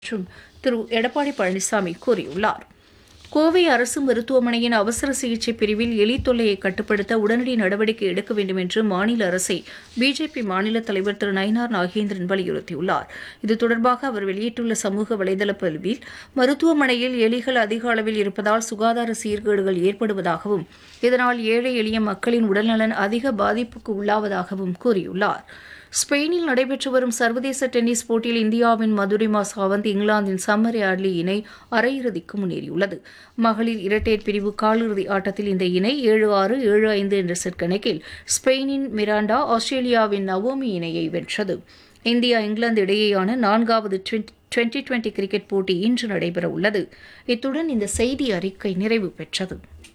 என்றும் திரு எடப்பாடி பழனிசாமி கூறியுள்ளார் கோவை அரசு மருத்துவமனையின் அவசர சிகிச்சை பிரிவில் எலி தொல்லையை கட்டுப்படுத்த உடனடி நடவடிக்கை எடுக்க வேண்டும் என்று மாநில அரசை பிஜேபி மாநில தலைவர் திரு நயினார் நாகேந்திரன் வலியுறுத்தியுள்ளார் இது தொடர்பாக அவர் வெளியிட்டுள்ள சமூக வலைதள பதிவில் மருத்துவமனையில் எலிகள் அதிக அளவில் இருப்பதால் சுகாதார சீர்கேடுகள் ஏற்படுவதாகவும் இதனால் ஏழை எளிய மக்களின் உடல்நலன் அதிக பாதிப்புக்கு உள்ளாவதாகவும் கூறியுள்ளார் ஸ்பெயினில் நடைபெற்று வரும் சர்வதேச டென்னிஸ் போட்டியில் இந்தியாவின் மதுரிமா சாவந்த் இங்கிலாந்தின் சம்மர் யார்லி இணை அரையிறுதிக்கு முன்னேறியுள்ளது மகளிர் இரட்டையர் பிரிவு காலிறுதி ஆட்டத்தில் இந்த இணை ஏழு ஆறு ஏழு ஐந்து என்ற செட் கணக்கில் ஸ்பெயினின் மிராண்டா ஆஸ்திரேலியாவின் நவோமி இணையை வென்றது இந்தியா இங்கிலாந்து இடையேயான நான்காவது டுவெண்டி டுவெண்டி கிரிக்கெட் போட்டி இன்று நடைபெறவுள்ளது இத்துடன் இந்த செய்தி அறிக்கை நிறைவு பெற்றது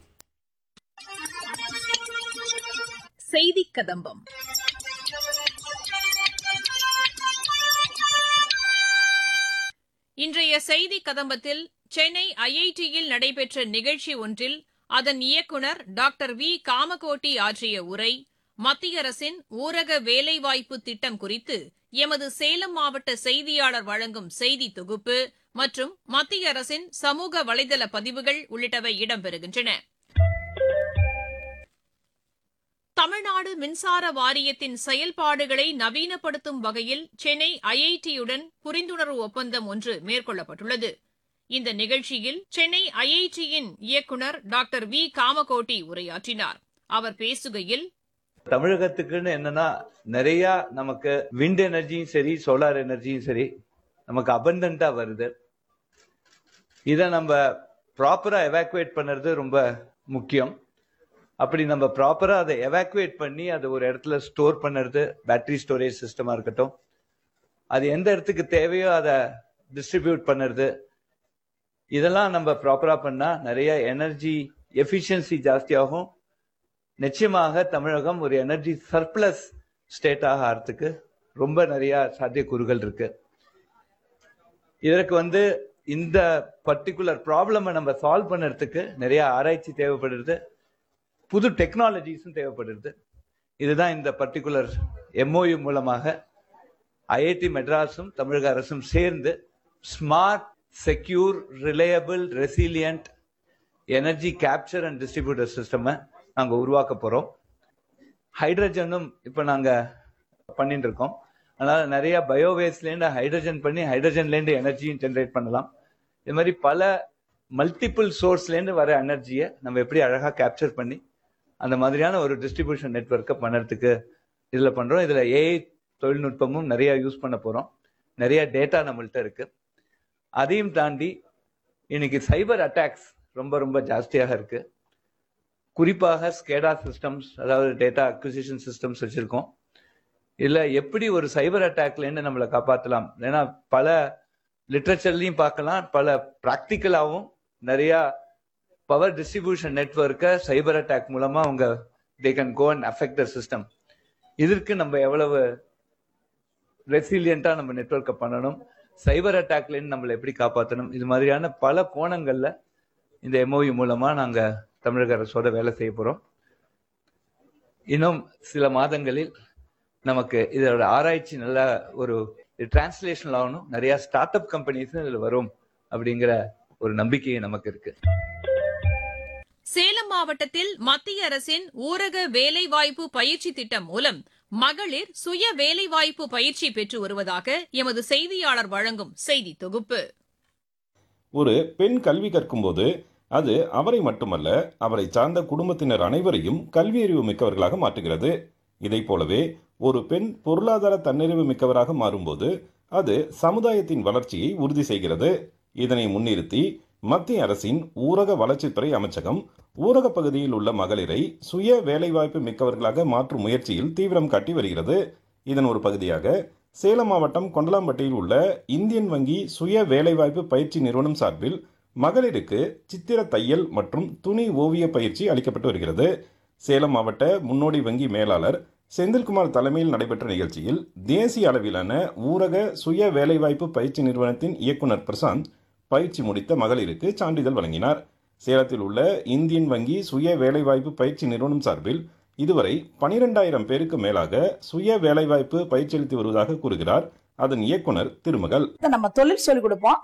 செய்தி கதம்பம் இன்றைய செய்தி கதம்பத்தில் சென்னை ஐஐடியில் நடைபெற்ற நிகழ்ச்சி ஒன்றில் அதன் இயக்குநர் டாக்டர் வி காமகோட்டி ஆற்றிய உரை மத்திய அரசின் ஊரக வேலைவாய்ப்பு திட்டம் குறித்து எமது சேலம் மாவட்ட செய்தியாளர் வழங்கும் செய்தி தொகுப்பு மற்றும் மத்திய அரசின் சமூக வலைதள பதிவுகள் உள்ளிட்டவை இடம்பெறுகின்றன தமிழ்நாடு மின்சார வாரியத்தின் செயல்பாடுகளை நவீனப்படுத்தும் வகையில் சென்னை ஐஐடியுடன் புரிந்துணர்வு ஒப்பந்தம் ஒன்று மேற்கொள்ளப்பட்டுள்ளது இந்த நிகழ்ச்சியில் சென்னை ஐஐடியின் இயக்குநர் டாக்டர் வி காமகோட்டி உரையாற்றினார் அவர் பேசுகையில் தமிழகத்துக்குன்னு என்னன்னா நிறைய நமக்கு விண்ட் எனர்ஜியும் சரி சோலார் எனர்ஜியும் சரி நமக்கு அபண்டண்டா வருது இதை நம்ம ப்ராப்பரா எவாக்குவேட் பண்ணுறது ரொம்ப முக்கியம் அப்படி நம்ம ப்ராப்பரா அதை எவாக்குவேட் பண்ணி அதை ஒரு இடத்துல ஸ்டோர் பண்ணுறது பேட்டரி ஸ்டோரேஜ் சிஸ்டமா இருக்கட்டும் அது எந்த இடத்துக்கு தேவையோ அதை டிஸ்ட்ரிபியூட் பண்ணுறது இதெல்லாம் நம்ம ப்ராப்பரா பண்ணா நிறைய எனர்ஜி எஃபிஷியன்சி ஜாஸ்தியாகும் நிச்சயமாக தமிழகம் ஒரு எனர்ஜி சர்ப்ளஸ் ஸ்டேட்டாக ஆகிறதுக்கு ரொம்ப நிறைய சாத்தியக்கூறுகள் இருக்கு இதற்கு வந்து இந்த பர்டிகுலர் ப்ராப்ளமை நம்ம சால்வ் பண்ணுறதுக்கு நிறைய ஆராய்ச்சி தேவைப்படுறது புது டெக்னாலஜிஸும் தேவைப்படுறது இதுதான் இந்த பர்டிகுலர் எம்ஓயு மூலமாக ஐஐடி மெட்ராஸும் தமிழக அரசும் சேர்ந்து smart secure reliable resilient energy capture and distributor சிஸ்டமை நாங்கள் உருவாக்க போகிறோம் ஹைட்ரஜனும் இப்போ நாங்கள் பண்ணிட்டு இருக்கோம் அதனால் நிறைய பயோவேஸ்லேருந்து ஹைட்ரஜன் பண்ணி ஹைட்ரஜன்லேருந்து எனர்ஜியும் ஜென்ரேட் பண்ணலாம் இது மாதிரி பல மல்டிபிள் சோர்ஸ்லேருந்து வர எனர்ஜியை நம்ம எப்படி அழகாக கேப்சர் பண்ணி அந்த மாதிரியான ஒரு டிஸ்ட்ரிபியூஷன் நெட்ஒர்க்கை பண்ணுறதுக்கு இதில் பண்ணுறோம் இதில் ஏஐ தொழில்நுட்பமும் நிறைய யூஸ் பண்ண போகிறோம் நிறைய டேட்டா நம்மள்ட்ட இருக்குது அதையும் தாண்டி இன்னைக்கு சைபர் அட்டாக்ஸ் ரொம்ப ரொம்ப ஜாஸ்தியாக இருக்கு குறிப்பாக ஸ்கேடா சிஸ்டம்ஸ் அதாவது டேட்டா அக்விசிஷன் சிஸ்டம்ஸ் வச்சிருக்கோம் இதில் எப்படி ஒரு சைபர் அட்டாக்லேருந்து நம்மளை காப்பாற்றலாம் ஏன்னா பல லிட்ரேச்சர்லையும் பார்க்கலாம் பல ப்ராக்டிக்கலாகவும் நிறையா பவர் டிஸ்ட்ரிபியூஷன் நெட்ஒர்க்கை சைபர் அட்டாக் மூலமாக அவங்க they can go and affect the system இதற்கு நம்ம எவ்வளவு ரெசிலியண்டா நம்ம நெட்ஒர்க்கை பண்ணணும் சைபர் அட்டாக்லேருந்து நம்மளை எப்படி காப்பாற்றணும் இது மாதிரியான பல கோணங்களில் இந்த எம்ஓயு மூலமா நாங்க தமிழக அரசோட வேலை செய்ய போறோம் இன்னும் சில மாதங்களில் நமக்கு இதோட ஆராய்ச்சி நல்ல ஒரு டிரான்ஸ்லேஷன் ஆகணும் நிறைய ஸ்டார்ட் அப் கம்பெனிஸும் இதில் வரும் அப்படிங்கிற ஒரு நம்பிக்கை நமக்கு இருக்கு சேலம் மாவட்டத்தில் மத்திய அரசின் ஊரக வேலைவாய்ப்பு பயிற்சி திட்டம் மூலம் மகளிர் சுய வேலைவாய்ப்பு பயிற்சி பெற்று வருவதாக எமது செய்தியாளர் வழங்கும் செய்தி தொகுப்பு ஒரு பெண் கல்வி கற்கும்போது அது அவரை மட்டுமல்ல அவரை சார்ந்த குடும்பத்தினர் அனைவரையும் கல்வியறிவு மிக்கவர்களாக மாற்றுகிறது இதைப் போலவே ஒரு பெண் பொருளாதார தன்னிறைவு மிக்கவராக மாறும்போது அது சமுதாயத்தின் வளர்ச்சியை உறுதி செய்கிறது இதனை முன்னிறுத்தி மத்திய அரசின் ஊரக வளர்ச்சித்துறை அமைச்சகம் ஊரக பகுதியில் உள்ள மகளிரை சுய வேலைவாய்ப்பு மிக்கவர்களாக மாற்றும் முயற்சியில் தீவிரம் காட்டி வருகிறது இதன் ஒரு பகுதியாக சேலம் மாவட்டம் கொண்டலாம்பட்டியில் உள்ள இந்தியன் வங்கி சுய வேலைவாய்ப்பு பயிற்சி நிறுவனம் சார்பில் மகளிருக்கு சித்திர தையல் மற்றும் துணி ஓவிய பயிற்சி அளிக்கப்பட்டு வருகிறது சேலம் மாவட்ட முன்னோடி வங்கி மேலாளர் செந்தில்குமார் தலைமையில் நடைபெற்ற நிகழ்ச்சியில் தேசிய அளவிலான ஊரக சுய வேலைவாய்ப்பு பயிற்சி நிறுவனத்தின் இயக்குனர் பிரசாந்த் பயிற்சி முடித்த மகளிருக்கு சான்றிதழ் வழங்கினார் சேலத்தில் உள்ள இந்தியன் வங்கி சுய வேலைவாய்ப்பு பயிற்சி நிறுவனம் சார்பில் இதுவரை பனிரெண்டாயிரம் பேருக்கு மேலாக சுய வேலைவாய்ப்பு பயிற்சி அளித்து வருவதாக கூறுகிறார் அதன் இயக்குனர் திருமகள் நம்ம தொழில் சொல்லிக் கொடுப்போம்